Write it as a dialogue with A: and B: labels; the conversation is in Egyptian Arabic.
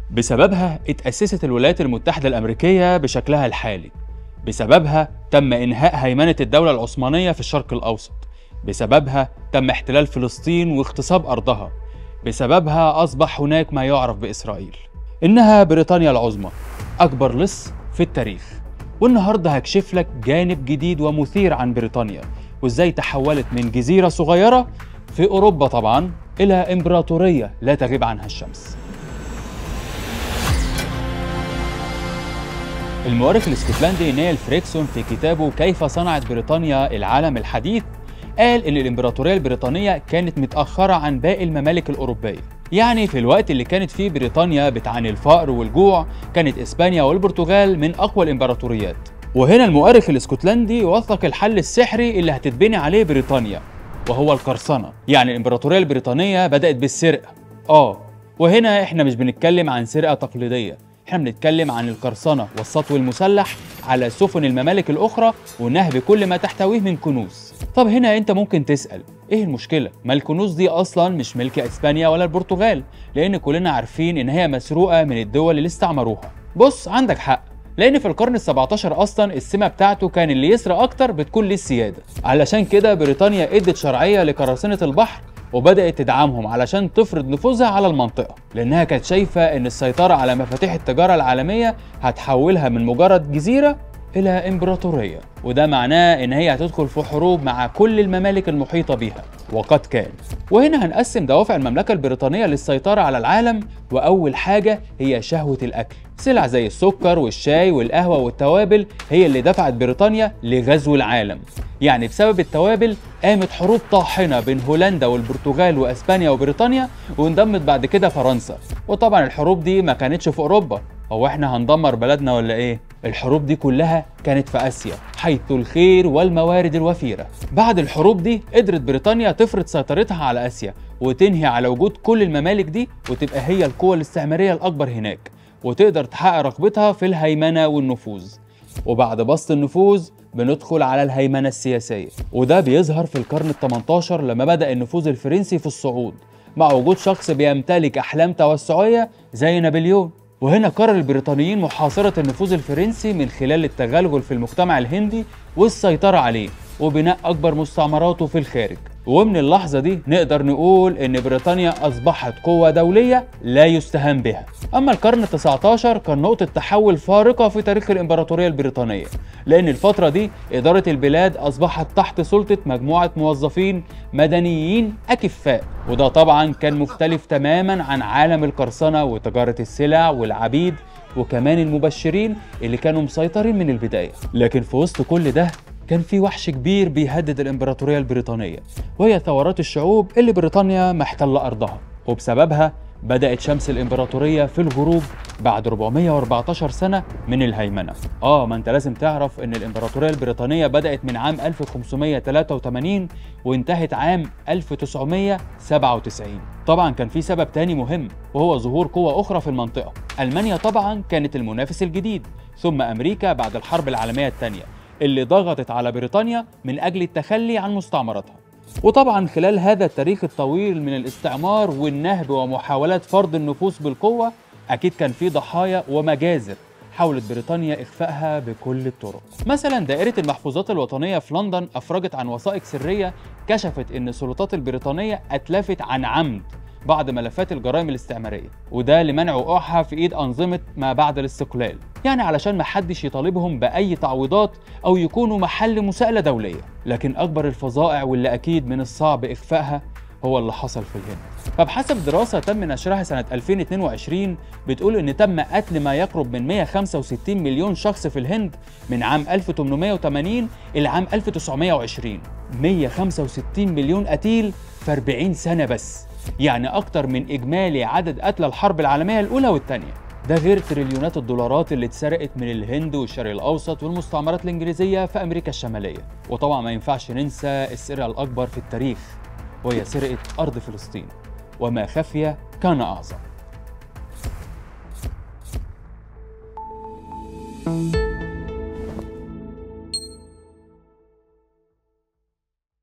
A: بسببها اتأسست الولايات المتحدة الأمريكية بشكلها الحالي بسببها تم إنهاء هيمنة الدولة العثمانية في الشرق الأوسط بسببها تم احتلال فلسطين واغتصاب أرضها بسببها أصبح هناك ما يعرف بإسرائيل إنها بريطانيا العظمى أكبر لص في التاريخ والنهاردة هكشف لك جانب جديد ومثير عن بريطانيا وإزاي تحولت من جزيرة صغيرة في أوروبا طبعا إلى إمبراطورية لا تغيب عنها الشمس المؤرخ الاسكتلندي نيل فريكسون في كتابه كيف صنعت بريطانيا العالم الحديث قال ان الامبراطوريه البريطانيه كانت متاخره عن باقي الممالك الاوروبيه يعني في الوقت اللي كانت فيه بريطانيا بتعاني الفقر والجوع كانت اسبانيا والبرتغال من اقوى الامبراطوريات وهنا المؤرخ الاسكتلندي وثق الحل السحري اللي هتتبني عليه بريطانيا وهو القرصنه يعني الامبراطوريه البريطانيه بدات بالسرقه اه وهنا احنا مش بنتكلم عن سرقه تقليديه احنا بنتكلم عن القرصنه والسطو المسلح على سفن الممالك الاخرى ونهب كل ما تحتويه من كنوز طب هنا انت ممكن تسال ايه المشكله ما الكنوز دي اصلا مش ملك اسبانيا ولا البرتغال لان كلنا عارفين ان هي مسروقه من الدول اللي استعمروها بص عندك حق لان في القرن ال17 اصلا السمه بتاعته كان اللي يسرق اكتر بتكون ليه السياده علشان كده بريطانيا ادت شرعيه لقراصنه البحر وبدأت تدعمهم علشان تفرض نفوذها على المنطقة لأنها كانت شايفة إن السيطرة على مفاتيح التجارة العالمية هتحولها من مجرد جزيرة إلى إمبراطورية وده معناه إن هي هتدخل في حروب مع كل الممالك المحيطة بيها وقد كان وهنا هنقسم دوافع المملكة البريطانية للسيطرة على العالم وأول حاجة هي شهوة الأكل سلع زي السكر والشاي والقهوة والتوابل هي اللي دفعت بريطانيا لغزو العالم يعني بسبب التوابل قامت حروب طاحنة بين هولندا والبرتغال وأسبانيا وبريطانيا وانضمت بعد كده فرنسا وطبعا الحروب دي ما كانتش في أوروبا هو احنا هندمر بلدنا ولا ايه؟ الحروب دي كلها كانت في اسيا حيث الخير والموارد الوفيره. بعد الحروب دي قدرت بريطانيا تفرض سيطرتها على اسيا وتنهي على وجود كل الممالك دي وتبقى هي القوة الاستعمارية الأكبر هناك وتقدر تحقق رغبتها في الهيمنة والنفوذ. وبعد بسط النفوذ بندخل على الهيمنة السياسية وده بيظهر في القرن ال 18 لما بدأ النفوذ الفرنسي في الصعود مع وجود شخص بيمتلك أحلام توسعية زي نابليون وهنا قرر البريطانيين محاصرة النفوذ الفرنسي من خلال التغلغل في المجتمع الهندي والسيطرة عليه وبناء أكبر مستعمراته في الخارج ومن اللحظة دي نقدر نقول إن بريطانيا أصبحت قوة دولية لا يستهان بها أما القرن ال 19 كان نقطة تحول فارقة في تاريخ الإمبراطورية البريطانية لأن الفترة دي إدارة البلاد أصبحت تحت سلطة مجموعة موظفين مدنيين أكفاء وده طبعا كان مختلف تماما عن عالم القرصنة وتجارة السلع والعبيد وكمان المبشرين اللي كانوا مسيطرين من البداية لكن في وسط كل ده كان في وحش كبير بيهدد الإمبراطورية البريطانية وهي ثورات الشعوب اللي بريطانيا محتلة أرضها وبسببها بدأت شمس الإمبراطورية في الغروب بعد 414 سنة من الهيمنة آه ما أنت لازم تعرف إن الإمبراطورية البريطانية بدأت من عام 1583 وانتهت عام 1997 طبعا كان في سبب تاني مهم وهو ظهور قوة أخرى في المنطقة ألمانيا طبعا كانت المنافس الجديد ثم أمريكا بعد الحرب العالمية الثانية اللي ضغطت على بريطانيا من أجل التخلي عن مستعمراتها وطبعا خلال هذا التاريخ الطويل من الاستعمار والنهب ومحاولات فرض النفوذ بالقوة أكيد كان في ضحايا ومجازر حاولت بريطانيا إخفائها بكل الطرق مثلا دائرة المحفوظات الوطنية في لندن أفرجت عن وثائق سرية كشفت أن السلطات البريطانية أتلفت عن عمد بعض ملفات الجرائم الاستعمارية وده لمنع وقوعها في إيد أنظمة ما بعد الاستقلال يعني علشان محدش يطالبهم بأي تعويضات أو يكونوا محل مساءلة دولية لكن أكبر الفظائع واللي أكيد من الصعب إخفائها هو اللي حصل في الهند فبحسب دراسة تم نشرها سنة 2022 بتقول إن تم قتل ما يقرب من 165 مليون شخص في الهند من عام 1880 إلى عام 1920 165 مليون قتيل في 40 سنة بس يعني أكتر من إجمالي عدد قتلى الحرب العالمية الأولى والثانية ده غير تريليونات الدولارات اللي اتسرقت من الهند والشرق الأوسط والمستعمرات الإنجليزية في أمريكا الشمالية وطبعا ما ينفعش ننسى السرقة الأكبر في التاريخ وهي سرقة أرض فلسطين وما خفي كان أعظم thank you